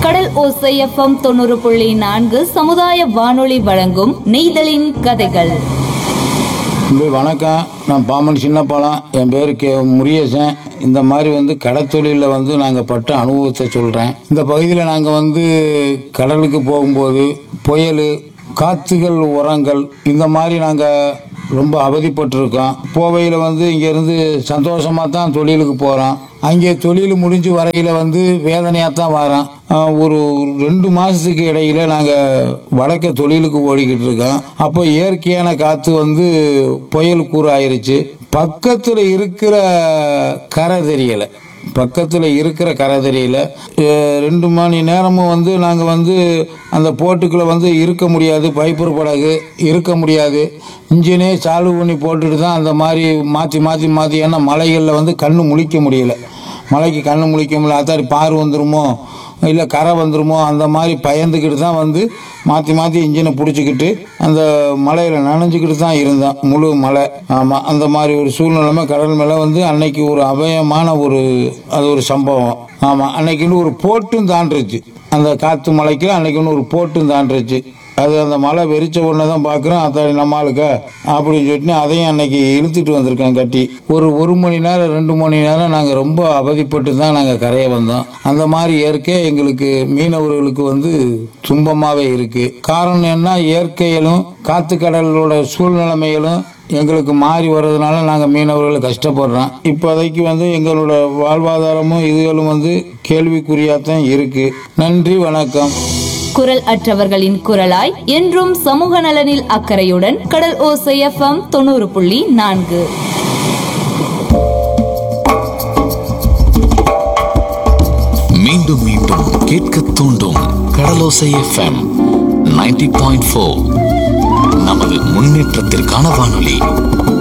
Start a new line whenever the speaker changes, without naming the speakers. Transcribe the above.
கடல் ஓசை எஃப்எம் தொண்ணூறு புள்ளி நான்கு சமுதாய வானொலி வழங்கும் நெய்தலின் கதைகள்
தம்பி வணக்கம் நான் பாமன் சின்னப்பாலம் என் பேர் கே முருகேசன் இந்த மாதிரி வந்து கடத்தொழிலில் வந்து நாங்கள் பட்ட அனுபவத்தை சொல்கிறேன் இந்த பகுதியில் நாங்கள் வந்து கடலுக்கு போகும்போது புயல் காற்றுகள் உரங்கள் இந்த மாதிரி நாங்கள் ரொம்ப அவதிப்பட்டிருக்கோம் போவையில் வந்து இங்கேருந்து சந்தோஷமாக தான் தொழிலுக்கு போகிறோம் அங்கே தொழில் முடிஞ்சு வரையில் வந்து வேதனையாக தான் வரோம் ஆஹ் ஒரு ரெண்டு மாதத்துக்கு இடையில நாங்கள் வடக்க தொழிலுக்கு ஓடிக்கிட்டு இருக்கோம் அப்போ இயற்கையான காற்று வந்து புயல் கூறு ஆயிருச்சு பக்கத்தில் இருக்கிற கரை தெரியலை பக்கத்தில் இருக்கிற கரை தெரியல அஹ் ரெண்டு மணி நேரமும் வந்து நாங்கள் வந்து அந்த போட்டுக்குள்ளே வந்து இருக்க முடியாது பைப்பர் படகு இருக்க முடியாது இன்ஜினே சால்வ் பண்ணி போட்டுட்டு தான் அந்த மாதிரி மாற்றி மாற்றி மாற்றி ஏன்னா மலைகளில் வந்து கண்ணு முழிக்க முடியல மலைக்கு கண்ணு முழிக்க முடியல அத்தாடி பார் வந்துருமோ இல்லை கரை வந்துருமோ அந்த மாதிரி பயந்துக்கிட்டு தான் வந்து மாற்றி மாற்றி இன்ஜினை பிடிச்சிக்கிட்டு அந்த மலையில் நனைஞ்சிக்கிட்டு தான் இருந்தோம் முழு மலை ஆமாம் அந்த மாதிரி ஒரு சூழ்நிலைமை கடல் மேலே வந்து அன்னைக்கு ஒரு அபயமான ஒரு அது ஒரு சம்பவம் ஆமாம் அன்னைக்குன்னு ஒரு போட்டும் தாண்டுருச்சு அந்த காற்று மலைக்கு அன்னைக்குன்னு ஒரு போட்டும் தாண்டுருச்சு அது அந்த மலை வெறிச்ச உடனே தான் பார்க்குறோம் அத்தாடி நம்மளுக்கு அப்படின்னு சொல்லிட்டு அதையும் அன்னைக்கு இழுத்துட்டு வந்திருக்கேன் கட்டி ஒரு ஒரு மணி நேரம் ரெண்டு மணி நேரம் நாங்கள் ரொம்ப அவதிப்பட்டு தான் நாங்கள் கரையை வந்தோம் அந்த மாதிரி இயற்கை எங்களுக்கு மீனவர்களுக்கு வந்து துன்பமாகவே இருக்கு காரணம் என்ன இயற்கையிலும் காற்று கடலோட சூழ்நிலைமைகளும் எங்களுக்கு மாறி வர்றதுனால நாங்கள் மீனவர்கள் கஷ்டப்படுறோம் இப்போதைக்கு வந்து எங்களோட வாழ்வாதாரமும் இதுகளும் வந்து கேள்விக்குறியாத்தான் இருக்கு நன்றி வணக்கம்
குரல் அற்றவர்களின் குரலாய் என்றும் சமூக நலனில் அக்கறையுடன் கடல் ஓசை எஃப்எம் தொண்ணூறு புள்ளி நான்கு
மீண்டும் மீண்டும் கேட்க தூண்டும் கடலோசை எஃப்எம் 90.4 பாயிண்ட் நமது முன்னேற்றத்திற்கான வானொலி